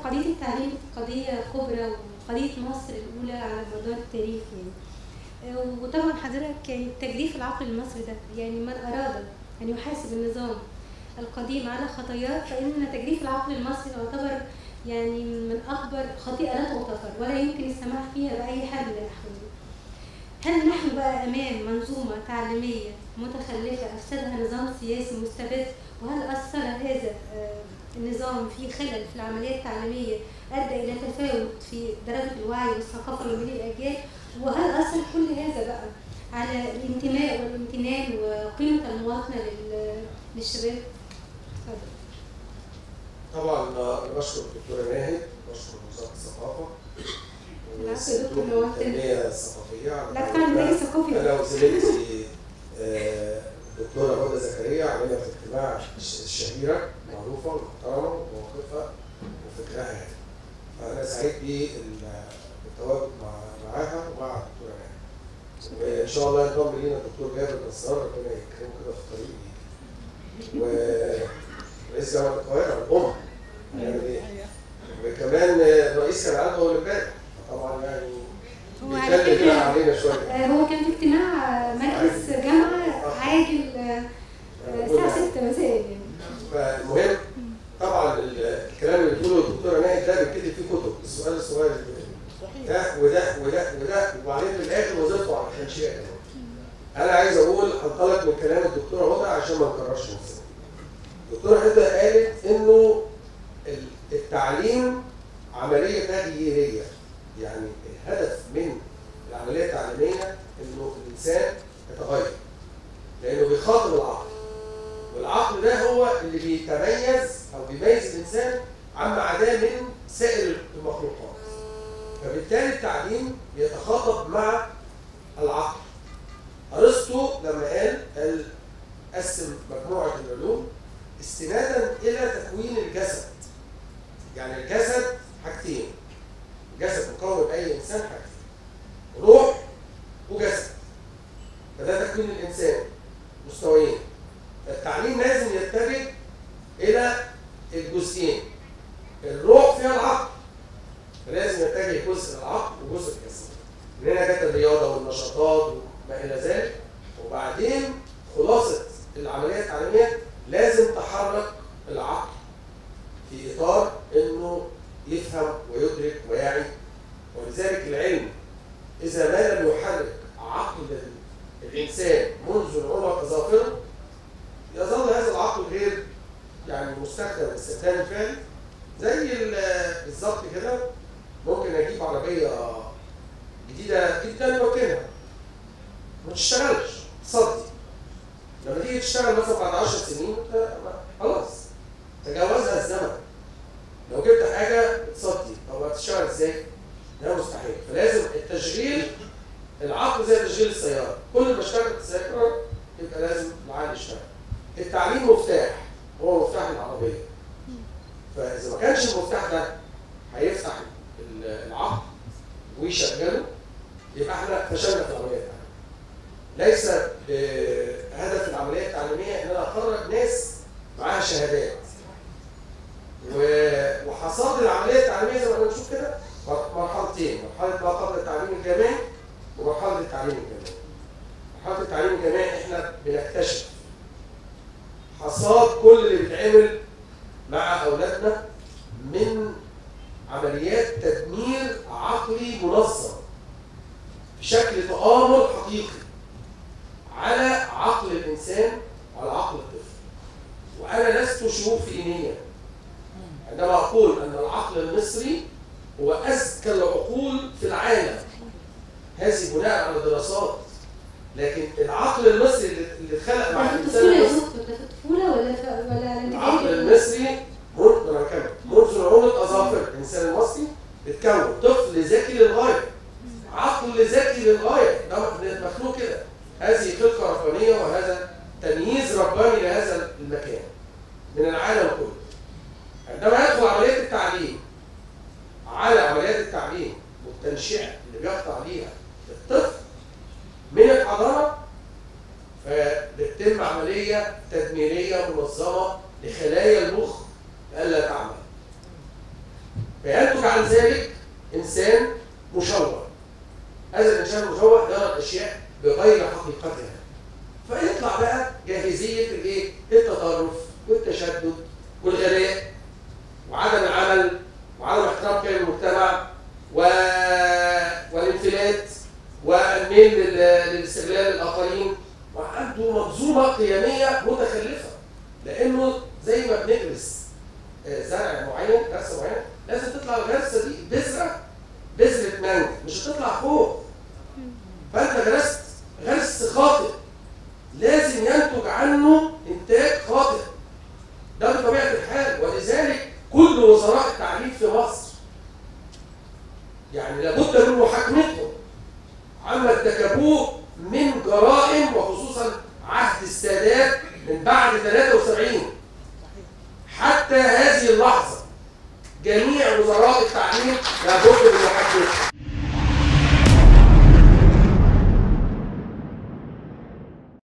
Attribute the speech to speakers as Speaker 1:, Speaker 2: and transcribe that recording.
Speaker 1: قضية التعليم قضية كبرى وقضية مصر الأولى على مدار التاريخ يعني آه، وطبعا حضرتك يعني تجديف العقل المصري ده يعني من أراد أن يحاسب النظام القديم على خطاياه فإن تجديف العقل المصري يعتبر يعني من أكبر خطيئة لا تغتفر ولا يمكن السماح فيها بأي حال من الأحوال. هل نحن بقى أمام منظومة تعليمية متخلفة أفسدها نظام سياسي مستبد وهل أثر هذا آه، النظام في خلل في العملية التعليمية أدى إلى تفاوت في درجة الوعي والثقافة ما بين الأجيال وهل أثر كل هذا بقى على الانتماء والامتنان وقيمة المواطنة لل- للشباب؟ اتفضل.
Speaker 2: طبعا آه، انا بشكر الدكتوره ناهد بشكر وزاره الثقافه
Speaker 1: العفو يا دكتور
Speaker 2: والصندوق
Speaker 1: نورتنا.
Speaker 2: التنميه الثقافيه على
Speaker 1: لا بتاع النادي الثقافي
Speaker 2: انا وزميلتي آه، الدكتوره هدى زكريا عملنا في اجتماع الش- الشهيره معروفه ومحترمه وموقفها وفكرها يعني. فانا سعيد بالتواجد مع معاها ومع الدكتوره ناهد وان شاء الله ينضم لينا الدكتور جابر نصار ربنا يكرمه كده في الطريق ورئيس جامعه القاهره الام هنعمل ايه؟ وكمان الرئيس كان عنده اول امبارح طبعا يعني
Speaker 1: هو على
Speaker 2: بيتكلم
Speaker 1: فكرة
Speaker 2: كده علينا شويه
Speaker 1: آه، هو كان في اجتماع آه، مجلس جامعة عاجل آه، آه، الساعة 6 مساء يعني.
Speaker 2: فالمهم طبعا ال- الكلام اللي بتقوله الدكتوره ناهد ده بيتكتب فيه كتب السؤال الصغير اللي بيقوله. ده وده وده وده وبعدين في الاخر وظيفته على التنشئه كمان. انا عايز اقول انطلق من كلام الدكتوره هدى عشان ما نكررش نفسنا. الدكتوره هدى قالت انه ال- التعليم عمليه تغييريه يعني الهدف من العمليه التعليميه انه الانسان يتغير لانه بيخاطب العقل والعقل ده هو اللي بيتميز او بيميز الانسان عما عداه من سائر المخلوقات فبالتالي التعليم بيتخاطب مع العقل ارسطو لما قال قال قسم مجموعه العلوم استنادا الى تكوين الجسد يعني الجسد حاجتين الجسد مكون من اي انسان حاجتين روح وجسد فده تكوين الانسان مستويين التعليم لازم يتجه الى الجزئين الروح فيها العقل فلازم يتجه جزء العقل وجزء الجسد من هنا جت الرياضه والنشاطات وما الى ذلك وبعدين خلاصه العمليه التعليميه لازم تحرك العقل في اطار انه يفهم ويدرك ويعي ولذلك العلم اذا ما لم يحرك عقل الانسان منذ نعومه اظافره يظل هذا العقل غير يعني مستخدم استخدام فعلي زي ال- بالظبط كده ممكن اجيب عربيه جديده جدا واركنها ما تشتغلش تصدي لما تيجي تشتغل مثلا بعد 10 سنين انت خلاص تجاوزها الزمن لو جبت حاجه بتصدي طب هتشتغل ازاي؟ ده مستحيل فلازم التشغيل العقل زي تشغيل السياره كل ما اشتغلت السياره يبقى لازم العقل يشتغل التعليم مفتاح هو مفتاح العربيه فاذا ما كانش المفتاح ده هيفتح ال- العقل ويشغله يبقى احنا فشلنا في العمليه التعليميه ليس بهدف العمليه التعليميه ان انا اخرج ناس معاها شهادات و- وحصاد العمليه التعليميه زي ما بنشوف كده مرحلتين مرحله ما قبل التعليم الجامعي ومرحله التعليم الجامعي مرحله التعليم الجامعي احنا بنكتشف حصاد كل اللي بيتعمل مع اولادنا من عمليات تدمير عقلي منظم بشكل تآمر حقيقي على عقل الانسان وعلى عقل الطفل وانا لست شوفينيا عندما اقول ان العقل المصري هو اذكى العقول في العالم هذه بناء على دراسات لكن العقل المصري اللي اللي اتخلق مع
Speaker 1: ده في
Speaker 2: الانسان
Speaker 1: الطفولة يا
Speaker 2: المصري
Speaker 1: دكتور ده في الطفولة ولا في ولا
Speaker 2: العقل
Speaker 1: الانتاج
Speaker 2: المصري منذ أنا بكمل. منذ نعومة أظافر الإنسان المصري اتكون طفل ذكي للغاية عقل ذكي للغاية ده مخلوق كده هذه خلقة ربانية وهذا تمييز رباني لهذا المكان من العالم كله عندما يدخل عملية التعليم على عمليات التعليم والتنشئة اللي بيقطع عليها الطفل من الحضانة فبتتم عملية تدميرية منظمة لخلايا المخ ألا تعمل انسان مشوه هذا الانسان المشوه يرى الاشياء بغير حقيقتها فيطلع بقى جاهزيه الايه؟ التطرف والتشدد والغلاء وعدم العمل وعدم احترام قيم المجتمع و... والانفلات والميل لل- للاستغلال الاخرين وعنده منظومه قيميه متخلفه لانه زي ما بنغرس آه، زرع معين غرسه معينه لازم تطلع الغرسه دي بذره بذره مانجا مش هتطلع فوق فانت غرست غرس خاطئ لازم ينتج عنه انتاج خاطئ ده بطبيعه الحال ولذلك كل وزراء التعليم في مصر يعني لابد من محاكمتهم عما ارتكبوه من جرائم وخصوصا عهد السادات من بعد 73 حتى هذه اللحظه جميع وزراء التعليم لابد من محاكمتهم